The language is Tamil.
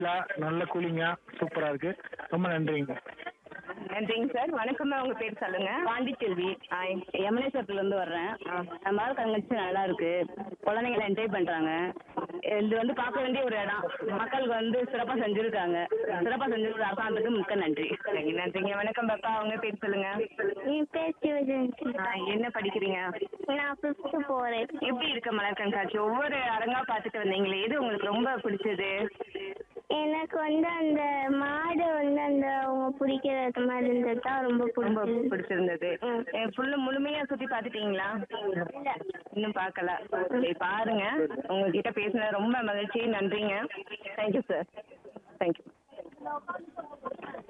நல்ல கூலிங்கா சூப்பரா இருக்கு ரொம்ப நன்றிங்க நன்றிங்க சார் வணக்கம் உங்க பேர் சொல்லுங்க பாண்டிச்செல்வி யமுனேஸ்வரத்துல இருந்து வர்றேன் நம்ம கண்காட்சி நல்லா இருக்கு குழந்தைங்களை என்ஜாய் பண்றாங்க இது வந்து பார்க்க வேண்டிய ஒரு இடம் மக்களுக்கு வந்து சிறப்பா செஞ்சிருக்காங்க சிறப்பா செஞ்சிருக்கிற அரசாங்கத்துக்கு மிக்க நன்றி சரிங்க நன்றிங்க வணக்கம் பாப்பா உங்க பேர் சொல்லுங்க என் பேர் சிவஜெயந்தி ஆ, என்ன படிக்கிறீங்க நான் ஃபிஃப்த்து போகிறேன் எப்படி இருக்கு மலர் கண்காட்சி ஒவ்வொரு அரங்கா பார்த்துட்டு வந்தீங்களே எது உங்களுக்கு ரொம்ப பிடிச்சது எனக்கு வந்து அந்த மாடு வந்து அந்த அவங்க பிடிக்கிறது மாதிரி இருந்தது தான் ரொம்ப ரொம்ப பிடிச்சது பிடிச்சிருந்தது ஃபுல்லு முழுமையா சுத்தி பார்த்துட்டீங்களா இன்னும் பார்க்கல சரி பாருங்க உங்ககிட்ட பேசினது ரொம்ப மகிழ்ச்சி நன்றிங்க தேங்க்யூ சார் தேங்க்யூ